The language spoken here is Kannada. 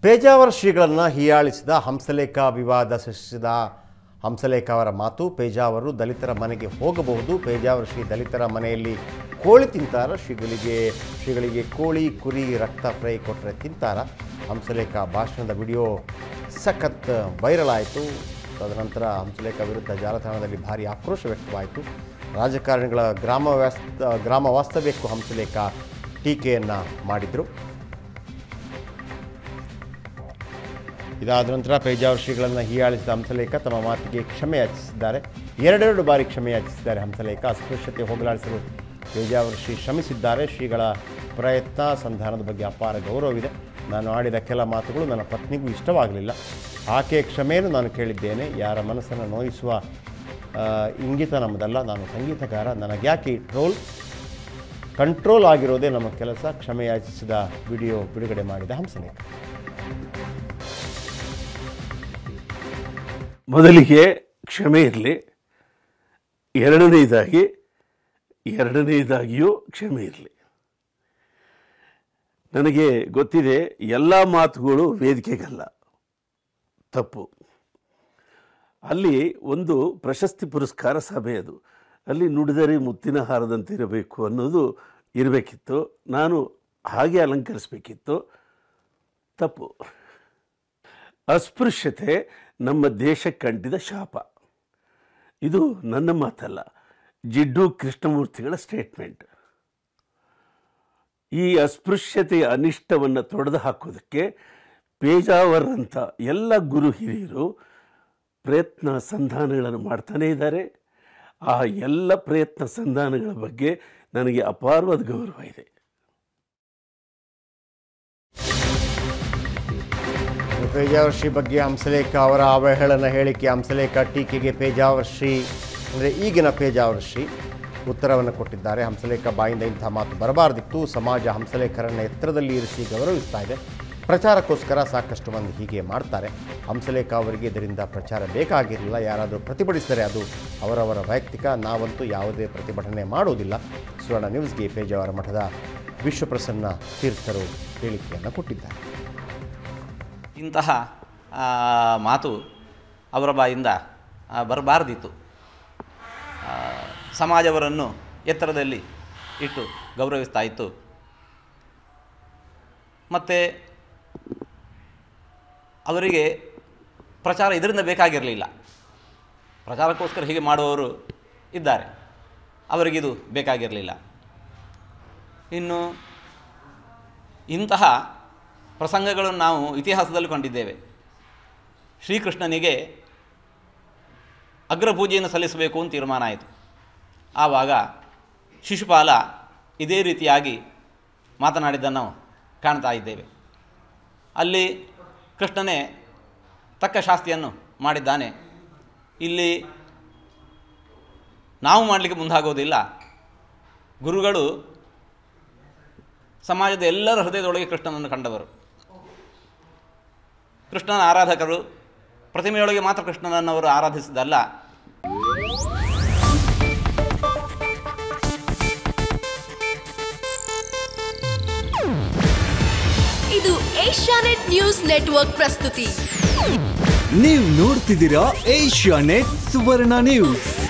ಪೇಜಾವರ ಶ್ರೀಗಳನ್ನು ಹೀಯಾಳಿಸಿದ ಹಂಸಲೇಖ ವಿವಾದ ಸೃಷ್ಟಿಸಿದ ಹಂಸಲೇಖ ಅವರ ಮಾತು ಪೇಜಾವರು ದಲಿತರ ಮನೆಗೆ ಹೋಗಬಹುದು ಪೇಜಾವರ ಶ್ರೀ ದಲಿತರ ಮನೆಯಲ್ಲಿ ಕೋಳಿ ತಿಂತಾರ ಶ್ರೀಗಳಿಗೆ ಶ್ರೀಗಳಿಗೆ ಕೋಳಿ ಕುರಿ ರಕ್ತ ಫ್ರೈ ಕೊಟ್ಟರೆ ತಿಂತಾರ ಹಂಸಲೇಖ ಭಾಷಣದ ವಿಡಿಯೋ ಸಖತ್ ವೈರಲ್ ಆಯಿತು ತದನಂತರ ಹಂಸಲೇಖ ವಿರುದ್ಧ ಜಾಲತಾಣದಲ್ಲಿ ಭಾರಿ ಆಕ್ರೋಶ ವ್ಯಕ್ತವಾಯಿತು ರಾಜಕಾರಣಿಗಳ ಗ್ರಾಮ ವ್ಯಾಸ್ತ ಗ್ರಾಮ ವಾಸ್ತವ್ಯಕ್ಕೂ ಹಂಸಲೇಖ ಟೀಕೆಯನ್ನು ಮಾಡಿದರು ಇದಾದ ನಂತರ ಪೇಜಾವರ ಶ್ರೀಗಳನ್ನು ಹೀಯಾಳಿಸಿದ ಹಂಸಲೇಖ ತಮ್ಮ ಮಾತಿಗೆ ಕ್ಷಮೆ ಯಾಚಿಸಿದ್ದಾರೆ ಎರಡೆರಡು ಬಾರಿ ಕ್ಷಮೆ ಯಾಚಿಸಿದ್ದಾರೆ ಹಂಸಲೇಖ ಅಸ್ಪೃಶ್ಯತೆ ಹೋಗಲಾಡಿಸಲು ಪೇಜಾವರ ಶ್ರೀ ಶ್ರಮಿಸಿದ್ದಾರೆ ಶ್ರೀಗಳ ಪ್ರಯತ್ನ ಸಂಧಾನದ ಬಗ್ಗೆ ಅಪಾರ ಗೌರವವಿದೆ ನಾನು ಆಡಿದ ಕೆಲ ಮಾತುಗಳು ನನ್ನ ಪತ್ನಿಗೂ ಇಷ್ಟವಾಗಲಿಲ್ಲ ಆಕೆಯ ಕ್ಷಮೆಯನ್ನು ನಾನು ಕೇಳಿದ್ದೇನೆ ಯಾರ ಮನಸ್ಸನ್ನು ನೋಯಿಸುವ ಆ, ಇಂಗಿತ ನಮ್ಮದಲ್ಲ ನಾನು ಸಂಗೀತಗಾರ ನನಗ್ಯಾಕೆ ಈ ಟ್ರೋಲ್ ಕಂಟ್ರೋಲ್ ಆಗಿರೋದೇ ನಮ್ಮ ಕೆಲಸ ಕ್ಷಮೆ ಯಾಚಿಸಿದ ವಿಡಿಯೋ ಬಿಡುಗಡೆ ಮಾಡಿದ ಹಂಸಲೇಖ ಮೊದಲಿಗೆ ಕ್ಷಮೆ ಇರಲಿ ಎರಡನೇದಾಗಿ ಎರಡನೇದಾಗಿಯೂ ಕ್ಷಮೆ ಇರಲಿ ನನಗೆ ಗೊತ್ತಿದೆ ಎಲ್ಲ ಮಾತುಗಳು ವೇದಿಕೆಗಲ್ಲ ತಪ್ಪು ಅಲ್ಲಿ ಒಂದು ಪ್ರಶಸ್ತಿ ಪುರಸ್ಕಾರ ಸಭೆ ಅದು ಅಲ್ಲಿ ನುಡಿದರೆ ಮುತ್ತಿನ ಹಾರದಂತಿರಬೇಕು ಅನ್ನೋದು ಇರಬೇಕಿತ್ತು ನಾನು ಹಾಗೆ ಅಲಂಕರಿಸಬೇಕಿತ್ತು ತಪ್ಪು ಅಸ್ಪೃಶ್ಯತೆ ನಮ್ಮ ದೇಶಕ್ಕಂಟಿದ ಶಾಪ ಇದು ನನ್ನ ಮಾತಲ್ಲ ಜಿಡ್ಡು ಕೃಷ್ಣಮೂರ್ತಿಗಳ ಸ್ಟೇಟ್ಮೆಂಟ್ ಈ ಅಸ್ಪೃಶ್ಯತೆಯ ಅನಿಷ್ಟವನ್ನು ತೊಡೆದು ಹಾಕೋದಕ್ಕೆ ಪೇಜಾವರ್ ಅಂತ ಎಲ್ಲ ಗುರು ಹಿರಿಯರು ಪ್ರಯತ್ನ ಸಂಧಾನಗಳನ್ನು ಮಾಡ್ತಾನೇ ಇದ್ದಾರೆ ಆ ಎಲ್ಲ ಪ್ರಯತ್ನ ಸಂಧಾನಗಳ ಬಗ್ಗೆ ನನಗೆ ಅಪಾರವಾದ ಗೌರವ ಇದೆ ಪೇಜಾವರ್ ಶ್ರೀ ಬಗ್ಗೆ ಹಂಸಲೇಖ ಅವರ ಅವಹೇಳನ ಹೇಳಿಕೆ ಹಂಸಲೇಖ ಟೀಕೆಗೆ ಪೇಜಾವರ್ ಶ್ರೀ ಅಂದರೆ ಈಗಿನ ಪೇಜಾವರ್ ಶ್ರೀ ಉತ್ತರವನ್ನು ಕೊಟ್ಟಿದ್ದಾರೆ ಹಂಸಲೇಖ ಬಾಯಿಂದ ಇಂಥ ಮಾತು ಬರಬಾರ್ದಿತ್ತು ಸಮಾಜ ಹಂಸಲೇಖರನ್ನು ಎತ್ತರದಲ್ಲಿ ಇರಿಸಿ ಗೌರವಿಸ್ತಾ ಇದೆ ಪ್ರಚಾರಕ್ಕೋಸ್ಕರ ಸಾಕಷ್ಟು ಮಂದಿ ಹೀಗೆ ಮಾಡ್ತಾರೆ ಹಂಸಲೇಖ ಅವರಿಗೆ ಇದರಿಂದ ಪ್ರಚಾರ ಬೇಕಾಗಿರಲಿಲ್ಲ ಯಾರಾದರೂ ಪ್ರತಿಭಟಿಸಿದರೆ ಅದು ಅವರವರ ವೈಯಕ್ತಿಕ ನಾವಂತೂ ಯಾವುದೇ ಪ್ರತಿಭಟನೆ ಮಾಡುವುದಿಲ್ಲ ಸುವರ್ಣ ನ್ಯೂಸ್ಗೆ ಪೇಜಾವರ ಮಠದ ವಿಶ್ವಪ್ರಸನ್ನ ತೀರ್ಥರು ಹೇಳಿಕೆಯನ್ನು ಕೊಟ್ಟಿದ್ದಾರೆ ಇಂತಹ ಆ, ಮಾತು ಅವರ ಬಾಯಿಂದ ಆ, ಬರಬಾರ್ದಿತ್ತು ಆ, ಸಮಾಜವರನ್ನು ಎತ್ತರದಲ್ಲಿ ಇಟ್ಟು ಗೌರವಿಸ್ತಾ ಇತ್ತು ಮತ್ತು ಅವರಿಗೆ ಪ್ರಚಾರ ಇದರಿಂದ ಬೇಕಾಗಿರಲಿಲ್ಲ ಪ್ರಚಾರಕ್ಕೋಸ್ಕರ ಹೀಗೆ ಮಾಡುವವರು ಇದ್ದಾರೆ ಅವರಿಗಿದು ಬೇಕಾಗಿರಲಿಲ್ಲ ಇನ್ನು ಇಂತಹ ಪ್ರಸಂಗಗಳನ್ನು ನಾವು ಇತಿಹಾಸದಲ್ಲಿ ಕಂಡಿದ್ದೇವೆ ಶ್ರೀಕೃಷ್ಣನಿಗೆ ಅಗ್ರಪೂಜೆಯನ್ನು ಸಲ್ಲಿಸಬೇಕು ಅಂತ ತೀರ್ಮಾನ ಆಯಿತು ಆವಾಗ ಶಿಶುಪಾಲ ಇದೇ ರೀತಿಯಾಗಿ ಮಾತನಾಡಿದ್ದನ್ನು ನಾವು ಕಾಣ್ತಾ ಇದ್ದೇವೆ ಅಲ್ಲಿ ಕೃಷ್ಣನೇ ತಕ್ಕ ಶಾಸ್ತಿಯನ್ನು ಮಾಡಿದ್ದಾನೆ ಇಲ್ಲಿ ನಾವು ಮಾಡಲಿಕ್ಕೆ ಮುಂದಾಗೋದಿಲ್ಲ ಗುರುಗಳು ಸಮಾಜದ ಎಲ್ಲರ ಹೃದಯದೊಳಗೆ ಕೃಷ್ಣನನ್ನು ಕಂಡವರು ಕೃಷ್ಣನ ಆರಾಧಕರು ಪ್ರತಿಮೆಯೊಳಗೆ ಮಾತ್ರ ಕೃಷ್ಣನನ್ನು ಅವರು ಆರಾಧಿಸಿದ್ದಲ್ಲ ಇದು ಏಷ್ಯಾನೆಟ್ ನ್ಯೂಸ್ ನೆಟ್ವರ್ಕ್ ಪ್ರಸ್ತುತಿ ನೀವು ನೋಡ್ತಿದ್ದೀರಾ ಏಷ್ಯಾ ನೆಟ್ ಸುವರ್ಣ ನ್ಯೂಸ್